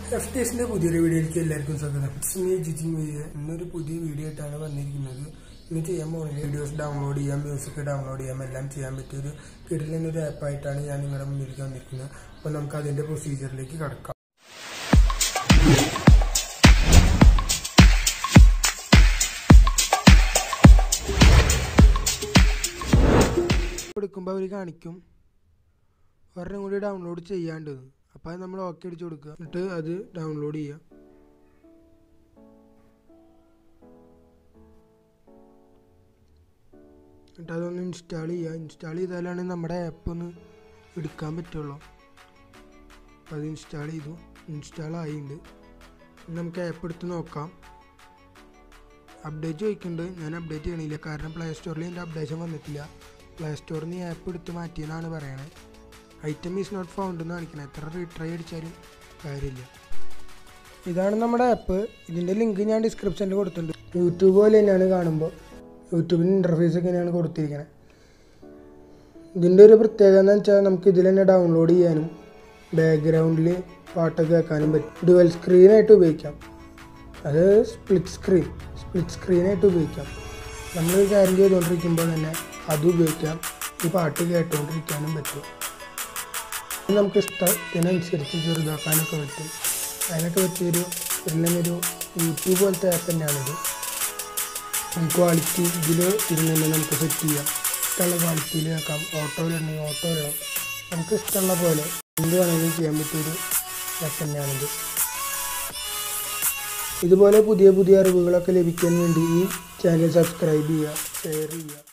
F T എസിന്റെ പുതിയൊരു വീഡിയോയിലേക്ക് എല്ലാവർക്കും സ്വാഗതം ഇന്ന് ജിജിൻ വീഡിയോ ഇന്നൊരു പുതിയ വീഡിയോ ആയിട്ടാണ് വന്നിരിക്കുന്നത് ഇന്ന് ചെയ്യാൻ പോകുന്നത് വീഡിയോസ് ഡൗൺലോഡ് ചെയ്യാം മ്യൂസിക് ഡൗൺലോഡ് ചെയ്യാം എല്ലാം ചെയ്യാൻ പറ്റിയ ഒരു കിടലിന് ഒരു ആപ്പായിട്ടാണ് ഞാൻ നിങ്ങളുടെ മുന്നിലേക്ക് വന്നിരിക്കുന്നത് അപ്പോൾ നമുക്ക് അതിന്റെ പ്രൊസീജിയറിലേക്ക് കടക്കാം എടുക്കുമ്പോൾ അവർ കാണിക്കും ഒരെണ്ണം കൂടി ഡൗൺലോഡ് ചെയ്യാണ്ട് അപ്പോൾ അത് നമ്മൾ ഓക്കെ അടിച്ചു കൊടുക്കുക എന്നിട്ട് അത് ഡൗൺലോഡ് ചെയ്യുക എന്നിട്ട് അതൊന്ന് ഇൻസ്റ്റാൾ ചെയ്യുക ഇൻസ്റ്റാൾ ചെയ്താലാണ് നമ്മുടെ ആപ്പ് ഒന്ന് എടുക്കാൻ പറ്റുള്ളൂ അപ്പോൾ അത് ഇൻസ്റ്റാൾ ചെയ്തു ഇൻസ്റ്റാൾ ആയിട്ടുണ്ട് ഇനി നമുക്ക് ആപ്പ് എടുത്ത് നോക്കാം അപ്ഡേറ്റ് ചോദിക്കുന്നുണ്ട് ഞാൻ അപ്ഡേറ്റ് ചെയ്യണില്ല കാരണം പ്ലേ സ്റ്റോറിൽ എൻ്റെ അപ്ഡേഷൻ വന്നിട്ടില്ല പ്ലേ സ്റ്റോറിൽ നിന്ന് ആപ്പ് എടുത്ത് മാറ്റിയെന്നാണ് പറയണത് ഐറ്റം ഈസ് നോട്ട് ഫൗണ്ട് എന്ന് കാണിക്കണം എത്ര റീട്രൈ അടിച്ചാലും കാര്യമില്ല ഇതാണ് നമ്മുടെ ആപ്പ് ഇതിൻ്റെ ലിങ്ക് ഞാൻ ഡിസ്ക്രിപ്ഷനിൽ കൊടുത്തിട്ടുണ്ട് യൂട്യൂബ് പോലെ തന്നെയാണ് കാണുമ്പോൾ യൂട്യൂബിൻ്റെ ഇൻ്റർഫേസ് ഒക്കെയാണ് കൊടുത്തിരിക്കുന്നത് ഇതിൻ്റെ ഒരു പ്രത്യേകത എന്ന് വെച്ചാൽ നമുക്ക് ഇതിൽ തന്നെ ഡൗൺലോഡ് ചെയ്യാനും ബാക്ക്ഗ്രൗണ്ടിൽ പാട്ടൊക്കെ വെക്കാനും പറ്റും ഡുവൽ സ്ക്രീനായിട്ട് ഉപയോഗിക്കാം അത് സ്പ്ലിറ്റ് സ്ക്രീൻ സ്പ്ലിറ്റ് സ്ക്രീനായിട്ട് ഉപയോഗിക്കാം നമ്മൾ കാര്യം ചെയ്തുകൊണ്ടിരിക്കുമ്പോൾ തന്നെ അത് ഉപയോഗിക്കാം ഈ പാട്ട് കേട്ടുകൊണ്ടിരിക്കാനും പറ്റും ഇത് നമുക്ക് ഇഷ്ടത്തിനനുസരിച്ച് ചെറുതാക്കാനൊക്കെ പറ്റും അതിനൊക്കെ പറ്റിയൊരു ഒരു യൂട്യൂബ് പോലത്തെ ആപ്പ് തന്നെയാണിത് ക്വാളിറ്റി ഇതിൽ ഇരുന്ന് തന്നെ നമുക്ക് സെറ്റ് ചെയ്യാം ഇഷ്ടമുള്ള ക്വാളിറ്റിയിൽ വെക്കാം ഓട്ടോയിലുണ്ടെങ്കിൽ ഓട്ടോയിലിടാം നമുക്ക് ഇഷ്ടമുള്ള പോലെ എന്ത് വേണമെങ്കിലും ചെയ്യാൻ പറ്റിയൊരു ആപ്പ് തന്നെയാണിത് ഇതുപോലെ പുതിയ പുതിയ അറിവുകളൊക്കെ ലഭിക്കാൻ വേണ്ടി ഈ ചാനൽ സബ്സ്ക്രൈബ് ചെയ്യുക ഷെയർ ചെയ്യുക